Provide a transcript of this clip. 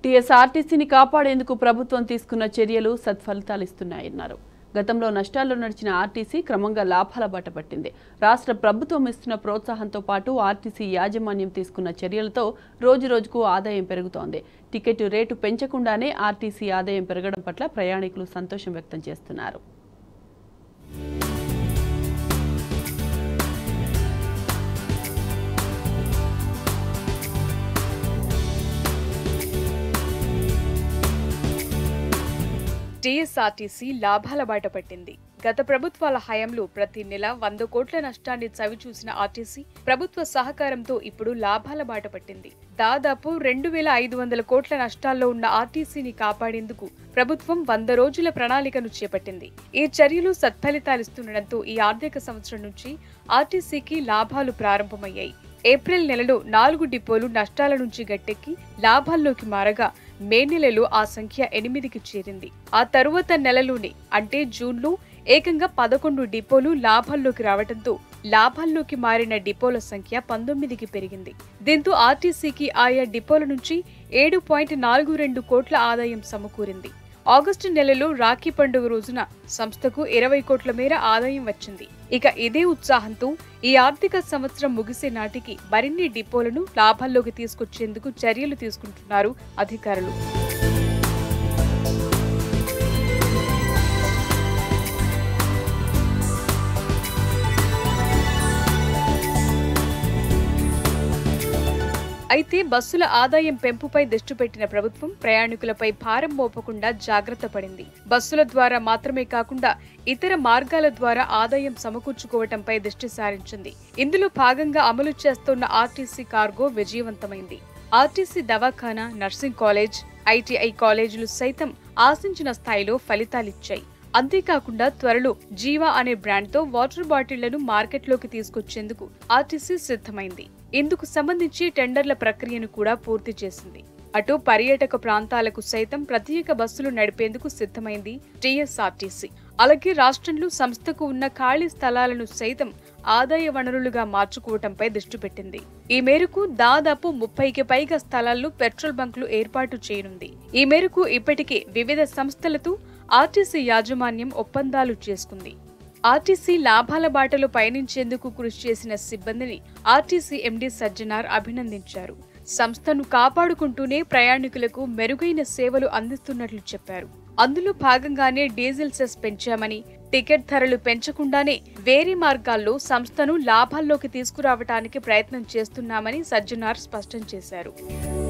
టీఎస్ఆర్టీసీని కాపాడేందుకు ప్రభుత్వం తీసుకున్న చర్యలు సత్ఫలితాలిస్తున్నాయన్నారు గతంలో నష్టాల్లో నడిచిన ఆర్టీసీ క్రమంగా లాభాల బాట పట్టింది రాష్ట్ర ప్రభుత్వం ఇస్తున్న ప్రోత్సాహంతో పాటు ఆర్టీసీ యాజమాన్యం తీసుకున్న చర్యలతో రోజు రోజుకు ఆదాయం పెరుగుతోంది టికెట్ రేటు పెంచకుండానే ఆర్టీసీ ఆదాయం పెరగడం పట్ల ప్రయాణికులు సంతోషం వ్యక్తం చేస్తున్నారు టీఎస్ఆర్టీసీ లాభాల బాట పట్టింది గత ప్రభుత్వాల హయాంలో ప్రతి నెల వంద కోట్ల నష్టాన్ని చవిచూసిన ఆర్టీసీ ప్రభుత్వ సహకారంతో ఇప్పుడు లాభాల బాట పట్టింది దాదాపు రెండు వేల ఐదు వందల కోట్ల నష్టాల్లో ఉన్న ఆర్టీసీని కాపాడేందుకు ప్రభుత్వం వంద రోజుల ప్రణాళికను చేపట్టింది ఈ చర్యలు సత్ఫలితాలిస్తుండటంతో ఈ ఆర్థిక సంవత్సరం నుంచి ఆర్టీసీకి లాభాలు ప్రారంభమయ్యాయి ఏప్రిల్ నెలలో నాలుగు డిపోలు నష్టాల నుంచి గట్టెక్కి లాభాల్లోకి మారగా మే నెలలో ఆ సంఖ్య ఎనిమిదికి చేరింది ఆ తరువాత నెలలోనే అంటే జూన్లో ఏకంగా పదకొండు డిపోలు లాభాల్లోకి రావడంతో లాభాల్లోకి మారిన డిపోల సంఖ్య పంతొమ్మిదికి పెరిగింది దీంతో ఆర్టీసీకి ఆయా డిపోల నుంచి ఏడు పాయింట్ నాలుగు రెండు కోట్ల ఆదాయం సమకూరింది ఆగస్టు నెలలో రాఖీ పండుగ రోజున సంస్థకు ఇరవై కోట్ల మేర ఆదాయం వచ్చింది ఇక ఇదే ఉత్సాహంతో ఈ ఆర్థిక సంవత్సరం ముగిసే నాటికి మరిన్ని డిపోలను లాభాల్లోకి తీసుకొచ్చేందుకు చర్యలు తీసుకుంటున్నారు అధికారులు అయితే బస్సుల ఆదాయం పెంపుపై దృష్టి పెట్టిన ప్రభుత్వం ప్రయాణికులపై భారం మోపకుండా జాగ్రత్త పడింది బస్సుల ద్వారా మాత్రమే కాకుండా ఇతర మార్గాల ద్వారా ఆదాయం సమకూర్చుకోవటంపై దృష్టి సారించింది ఇందులో భాగంగా అమలు చేస్తున్న ఆర్టీసీ కార్గో విజయవంతమైంది ఆర్టీసీ దవాఖానా నర్సింగ్ కాలేజ్ ఐటీఐ కాలేజీలు సైతం ఆశించిన స్థాయిలో ఫలితాలిచ్చాయి అంతేకాకుండా త్వరలో జీవా అనే బ్రాండ్తో వాటర్ బాటిళ్లను మార్కెట్లోకి తీసుకొచ్చేందుకు ఆర్టీసీ సిద్ధమైంది ఇందుకు సంబంధించి టెండర్ల ప్రక్రియను కూడా పూర్తి చేసింది అటు పర్యాటక ప్రాంతాలకు సైతం ప్రత్యేక బస్సులు నడిపేందుకు సిద్ధమైంది టీఎస్ఆర్టీసీ అలాగే రాష్ట్రంలో సంస్థకు ఉన్న ఖాళీ స్థలాలను సైతం ఆదాయ వనరులుగా మార్చుకోవటంపై దృష్టి పెట్టింది ఈ మేరకు దాదాపు ముప్పైకి పైగా స్థలాల్లో పెట్రోల్ బంకులు ఏర్పాటు చేయనుంది ఈ మేరకు ఇప్పటికే వివిధ సంస్థలతో ఆర్టీసీ యాజమాన్యం ఒప్పందాలు చేసుకుంది ఆర్టీసీ లాభాల బాటలో పయనించేందుకు కృషి చేసిన సిబ్బందిని ఆర్టీసీ ఎండీ సజ్జనార్ అభినందించారు సంస్థను కాపాడుకుంటూనే ప్రయాణికులకు మెరుగైన సేవలు అందిస్తున్నట్లు చెప్పారు అందులో భాగంగానే డీజిల్ సెస్ పెంచామని టికెట్ ధరలు పెంచకుండానే వేరే మార్గాల్లో సంస్థను లాభాల్లోకి తీసుకురావటానికి ప్రయత్నం చేస్తున్నామని సజ్జనార్ స్పష్టం చేశారు